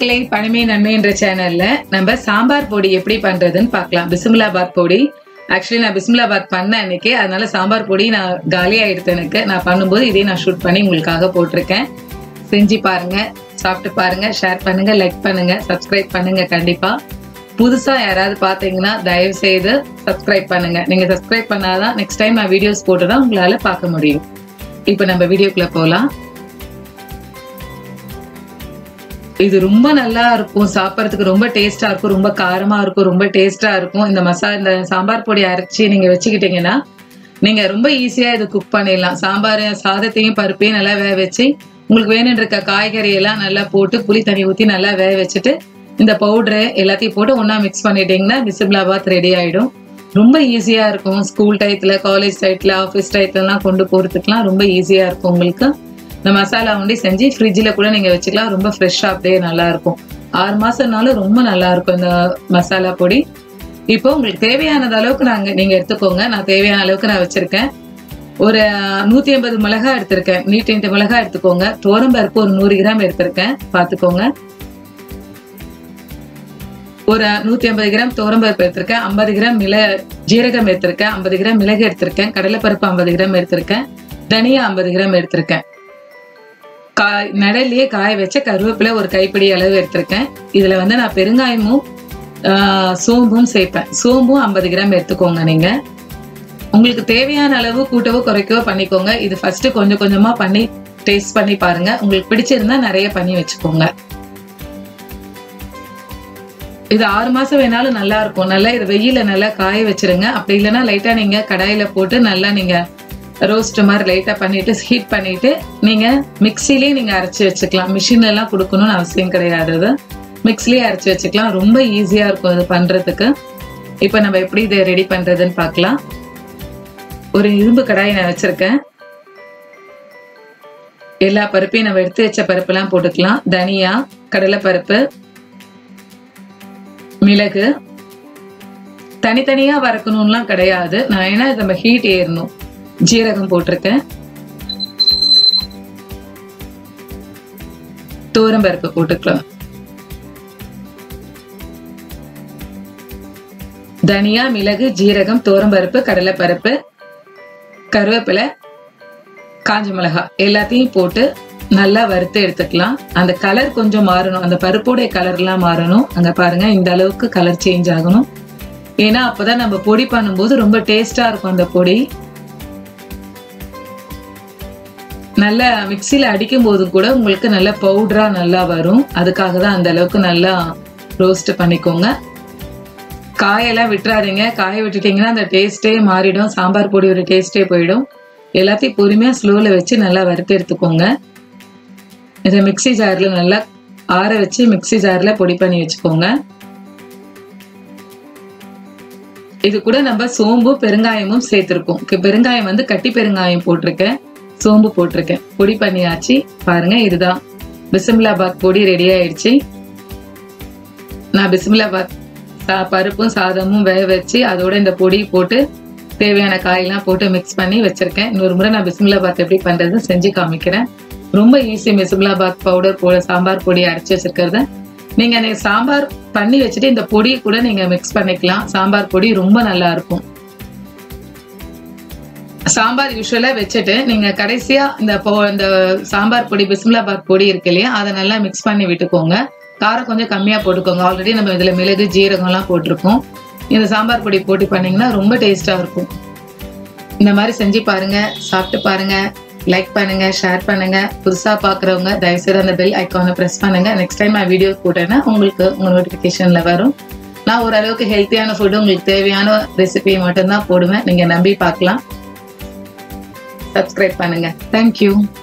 மக்களே பழமை நன்மை என்ற சேனல்ல நம்ம சாம்பார் பொடி எப்படி பண்றதுன்னு பார்க்கலாம் பிஸ்மிலாபாத் பொடி ஆக்சுவலி நான் பிஸ்மிலாபாத் பண்ணேன் அன்னைக்கு அதனால சாம்பார் பொடி நான் காலி ஆயிடுத்து எனக்கு நான் பண்ணும்போது இதே நான் ஷூட் பண்ணி உங்களுக்காக போட்டிருக்கேன் செஞ்சு பாருங்க சாப்பிட்டு பாருங்க ஷேர் பண்ணுங்க லைக் பண்ணுங்க சப்ஸ்கிரைப் பண்ணுங்க கண்டிப்பா புதுசா யாராவது பாத்தீங்கன்னா தயவு செய்து சப்ஸ்கிரைப் பண்ணுங்க நீங்க சப்ஸ்கிரைப் பண்ணாதான் நெக்ஸ்ட் டைம் நான் வீடியோஸ் போட்டுதான் உங்களால பார்க்க முடியும் இப்போ நம்ம வீடியோக்குள்ள போலாம் இது ரொம்ப நல்லா இருக்கும் சாப்பிட்றதுக்கு ரொம்ப டேஸ்டா இருக்கும் ரொம்ப காரமா இருக்கும் ரொம்ப டேஸ்டா இருக்கும் இந்த மசாலா இந்த சாம்பார் பொடி அரைச்சி நீங்க வச்சுக்கிட்டீங்கன்னா நீங்க ரொம்ப ஈஸியா இது குக் பண்ணிடலாம் சாம்பார் சாதத்தையும் பருப்பையும் நல்லா வேக வச்சு உங்களுக்கு வேணும்னு இருக்க காய்கறி எல்லாம் நல்லா போட்டு புளி தண்ணி ஊத்தி நல்லா வேக வச்சுட்டு இந்த பவுடரு எல்லாத்தையும் போட்டு ஒண்ணா மிக்ஸ் பண்ணிட்டீங்கன்னா பிசிபிளாபாத் ரெடி ஆயிடும் ரொம்ப ஈஸியா இருக்கும் ஸ்கூல் டயத்துல காலேஜ் டயத்துல ஆஃபீஸ் டயத்துலலாம் கொண்டு போறதுக்குலாம் ரொம்ப ஈஸியா இருக்கும் உங்களுக்கு இந்த மசாலா உண்டி செஞ்சு ஃப்ரிட்ஜில் கூட நீங்க வச்சுக்கலாம் ரொம்ப ஃப்ரெஷ்ஷாக அப்படியே நல்லா இருக்கும் ஆறு மாசம்னாலும் ரொம்ப நல்லா இருக்கும் இந்த மசாலா பொடி இப்போ உங்களுக்கு தேவையானது அளவுக்கு நாங்க நீங்க எடுத்துக்கோங்க நான் தேவையான அளவுக்கு நான் வச்சிருக்கேன் ஒரு நூத்தி ஐம்பது மிளகாய் எடுத்திருக்கேன் நூத்தி ஐம்பது மிளகாய் எடுத்துக்கோங்க தோரம்பருப்பு ஒரு நூறு கிராம் எடுத்திருக்கேன் பார்த்துக்கோங்க ஒரு நூத்தி ஐம்பது கிராம் தோரம்பருப்பு எடுத்திருக்கேன் ஐம்பது கிராம் மிள ஜீரகம் எடுத்திருக்கேன் ஐம்பது கிராம் மிளகு எடுத்திருக்கேன் கடலைப்பருப்பு ஐம்பது கிராம் எடுத்திருக்கேன் தனியா ஐம்பது கிராம் எடுத்திருக்கேன் காய் நடலையே காய வச்ச கருவேப்பிலை ஒரு கைப்பிடி அளவு எடுத்திருக்கேன் இதுல வந்து நான் பெருங்காயமும் சோம்பும் சேர்ப்பேன் சோம்பும் ஐம்பது கிராம் எடுத்துக்கோங்க நீங்க உங்களுக்கு தேவையான அளவு கூட்டவோ குறைக்கவோ பண்ணிக்கோங்க இது ஃபர்ஸ்ட் கொஞ்சம் கொஞ்சமா பண்ணி டேஸ்ட் பண்ணி பாருங்க உங்களுக்கு பிடிச்சிருந்தா நிறைய பண்ணி வச்சுக்கோங்க இது ஆறு மாசம் வேணாலும் நல்லா இருக்கும் நல்லா இது வெயில நல்லா காய வச்சிருங்க அப்படி இல்லைன்னா லைட்டா நீங்க கடாயில போட்டு நல்லா நீங்க ரோஸ்ட் மாதிரி லைட்டா பண்ணிட்டு ஹீட் பண்ணிட்டு நீங்க மிக்சிலேயே நீங்க அரைச்சி வச்சுக்கலாம் மிஷின்ல எல்லாம் கொடுக்கணும்னு அவசியம் கிடையாது அது மிக்சிலேயே அரைச்சி வச்சுக்கலாம் ரொம்ப ஈஸியா இருக்கும் இது பண்றதுக்கு இப்போ நம்ம எப்படி இதை ரெடி பண்றதுன்னு பார்க்கலாம் ஒரு இரும்பு கடாயை நான் வச்சிருக்கேன் எல்லா பருப்பையும் நம்ம எடுத்து வச்ச பருப்பெல்லாம் போட்டுக்கலாம் தனியா கடலைப்பருப்பு மிளகு தனித்தனியா வறக்கணும்லாம் கிடையாது நான் ஏன்னா நம்ம ஹீட் ஏறணும் ஜீரகம் போட்டிருக்கேன் தோரம்பருப்பு போட்டுக்கலாம் தனியா மிளகு ஜீரகம் தோரம்பருப்பு கடலைப்பருப்பு கருவேப்பிலை காஞ்ச மிளகாய் எல்லாத்தையும் போட்டு நல்லா வறுத்து எடுத்துக்கலாம் அந்த கலர் கொஞ்சம் மாறணும் அந்த பருப்புடைய கலர்லாம் மாறணும் அங்க பாருங்க இந்த அளவுக்கு கலர் சேஞ்ச் ஆகணும் ஏன்னா அப்பதான் நம்ம பொடி பண்ணும்போது ரொம்ப டேஸ்டா இருக்கும் அந்த பொடி நல்ல மிக்சியில அடிக்கும் போது கூட உங்களுக்கு நல்ல பவுடரா நல்லா வரும் அதுக்காக தான் அந்த அளவுக்கு நல்லா ரோஸ்ட் பண்ணிக்கோங்க காயெல்லாம் விட்டுறாதீங்க காய விட்டுட்டீங்கன்னா அந்த டேஸ்டே மாறிடும் சாம்பார் பொடியோட டேஸ்டே போயிடும் எல்லாத்தையும் பொறுமையா ஸ்லோல வச்சு நல்லா வறுத்து எடுத்துக்கோங்க இதை மிக்சி ஜார்ல நல்லா ஆற வச்சு மிக்சி ஜார்ல பொடி பண்ணி வச்சுக்கோங்க இது கூட நம்ம சோம்பு பெருங்காயமும் சேர்த்திருக்கோம் பெருங்காயம் வந்து கட்டி பெருங்காயம் போட்டிருக்கேன் சோம்பு போட்டிருக்கேன் பொடி பண்ணியாச்சு பாருங்க இதுதான் பிசிமிலாபாத் பொடி ரெடி ஆயிடுச்சு நான் பிசிமிலாபாத் பருப்பும் சாதமும் வேக வச்சு அதோட இந்த பொடி போட்டு தேவையான காயெல்லாம் போட்டு மிக்ஸ் பண்ணி வச்சிருக்கேன் இன்னொரு முறை நான் பிசிமிலாபாத் எப்படி பண்றது செஞ்சு காமிக்கிறேன் ரொம்ப ஈஸி பிசிமிலாபாத் பவுடர் போட சாம்பார் பொடி அரைச்சி வச்சிருக்கிறத நீங்க நீங்க சாம்பார் பண்ணி வச்சுட்டு இந்த பொடியை கூட நீங்க மிக்ஸ் பண்ணிக்கலாம் சாம்பார் பொடி ரொம்ப நல்லா இருக்கும் சாம்பார் யூஸ்வலா வச்சுட்டு நீங்க கடைசியா இந்த இந்த சாம்பார் பொடி பிஸ்மிலாபாத் பொடி இருக்கு இல்லையா அதை நல்லா மிக்ஸ் பண்ணி விட்டுக்கோங்க காரம் கொஞ்சம் கம்மியா போட்டுக்கோங்க ஆல்ரெடி நம்ம இதுல மிளகு ஜீரகம் எல்லாம் போட்டிருக்கோம் இந்த சாம்பார் பொடி போட்டு பண்ணீங்கன்னா ரொம்ப டேஸ்டா இருக்கும் இந்த மாதிரி செஞ்சு பாருங்க சாப்பிட்டு பாருங்க லைக் பண்ணுங்க ஷேர் பண்ணுங்க புதுசா பாக்குறவங்க தயவுசெய்து அந்த பெல் ஐக்கானை பிரஸ் பண்ணுங்க நெக்ஸ்ட் டைம் நான் வீடியோ போட்டேன்னா உங்களுக்கு உங்க நோட்டிபிகேஷன்ல வரும் நான் ஓரளவுக்கு ஹெல்த்தியான ஃபுட்டு உங்களுக்கு தேவையான ரெசிபி மட்டும்தான் போடுவேன் நீங்க நம்பி பார்க்கலாம் சப்ஸ்கிரைப் பண்ணுங்க தேங்க்யூ